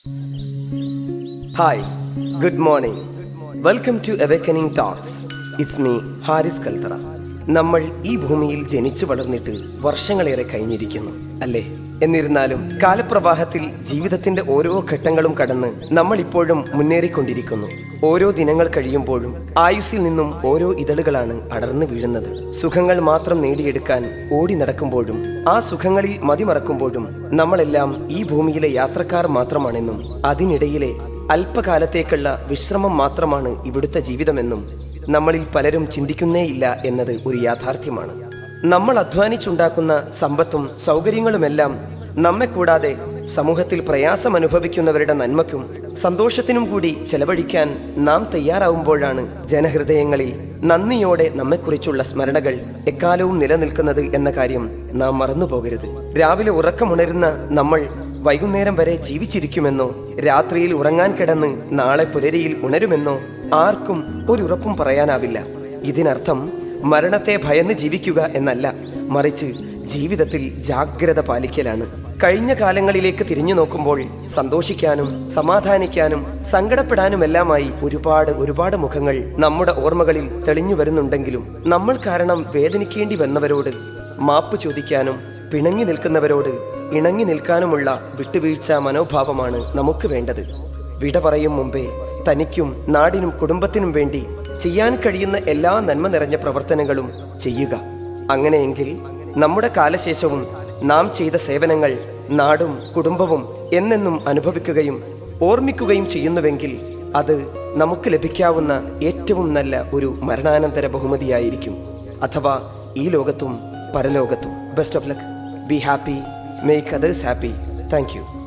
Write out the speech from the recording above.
hi good morning welcome to awakening talks it's me Haris Kalthara നമ്മൾ ഈ ഭൂമിയിൽ ജനിച്ചു വളർന്നിട്ട് വർഷങ്ങളേറെ കഴിഞ്ഞിരിക്കുന്നു അല്ലേ എന്നിരുന്നാലും കാലപ്രവാഹത്തിൽ ജീവിതത്തിന്റെ ഓരോ ഘട്ടങ്ങളും കടന്ന് നമ്മൾ ഇപ്പോഴും മുന്നേറിക്കൊണ്ടിരിക്കുന്നു ഓരോ ദിനങ്ങൾ കഴിയുമ്പോഴും ആയുസ്സിൽ നിന്നും ഓരോ ഇതളുകളാണ് അടർന്നു വീഴുന്നത് സുഖങ്ങൾ മാത്രം നേടിയെടുക്കാൻ ഓടി നടക്കുമ്പോഴും ആ സുഖങ്ങളിൽ മതിമറക്കുമ്പോഴും നമ്മളെല്ലാം ഈ ഭൂമിയിലെ യാത്രക്കാർ മാത്രമാണെന്നും അതിനിടയിലെ അല്പകാലത്തേക്കുള്ള വിശ്രമം മാത്രമാണ് ഇവിടുത്തെ ജീവിതമെന്നും നമ്മളിൽ പലരും ചിന്തിക്കുന്നേയില്ല എന്നത് ഒരു യാഥാർത്ഥ്യമാണ് നമ്മൾ അധ്വാനിച്ചുണ്ടാക്കുന്ന സമ്പത്തും സൗകര്യങ്ങളുമെല്ലാം നമ്മെ കൂടാതെ സമൂഹത്തിൽ പ്രയാസം അനുഭവിക്കുന്നവരുടെ നന്മയ്ക്കും സന്തോഷത്തിനും കൂടി ചെലവഴിക്കാൻ നാം തയ്യാറാവുമ്പോഴാണ് ജനഹൃദയങ്ങളിൽ നന്ദിയോടെ നമ്മെക്കുറിച്ചുള്ള സ്മരണകൾ എക്കാലവും നിലനിൽക്കുന്നത് എന്ന കാര്യം നാം മറന്നുപോകരുത് രാവിലെ ഉറക്കമുണരുന്ന നമ്മൾ വൈകുന്നേരം വരെ ജീവിച്ചിരിക്കുമെന്നോ രാത്രിയിൽ ഉറങ്ങാൻ കിടന്ന് നാളെ പുലരിയിൽ ഉണരുമെന്നോ ആർക്കും ഒരു ഉറപ്പും പറയാനാവില്ല ഇതിനർത്ഥം മരണത്തെ ഭയന്ന് ജീവിക്കുക എന്നല്ല മറിച്ച് ജീവിതത്തിൽ ജാഗ്രത പാലിക്കലാണ് കഴിഞ്ഞ കാലങ്ങളിലേക്ക് തിരിഞ്ഞു നോക്കുമ്പോൾ സന്തോഷിക്കാനും സമാധാനിക്കാനും സങ്കടപ്പെടാനുമെല്ലാമായി ഒരുപാട് ഒരുപാട് മുഖങ്ങൾ നമ്മുടെ ഓർമ്മകളിൽ തെളിഞ്ഞു വരുന്നുണ്ടെങ്കിലും നമ്മൾ കാരണം വേദനിക്കേണ്ടി വന്നവരോട് മാപ്പ് ചോദിക്കാനും പിണങ്ങി നിൽക്കുന്നവരോട് ഇണങ്ങി നിൽക്കാനുമുള്ള വിട്ടുവീഴ്ച മനോഭാവമാണ് നമുക്ക് വേണ്ടത് വിട പറയും മുമ്പേ തനിക്കും നാടിനും കുടുംബത്തിനും വേണ്ടി ചെയ്യാൻ കഴിയുന്ന എല്ലാ നന്മ നിറഞ്ഞ പ്രവർത്തനങ്ങളും ചെയ്യുക അങ്ങനെയെങ്കിൽ നമ്മുടെ കാലശേഷവും നാം ചെയ്ത സേവനങ്ങൾ നാടും കുടുംബവും എന്നെന്നും അനുഭവിക്കുകയും ഓർമ്മിക്കുകയും ചെയ്യുന്നുവെങ്കിൽ അത് നമുക്ക് ലഭിക്കാവുന്ന ഏറ്റവും നല്ല ഒരു മരണാനന്തര ബഹുമതിയായിരിക്കും അഥവാ ഈ ലോകത്തും പരലോകത്തും best of luck be happy make others happy thank U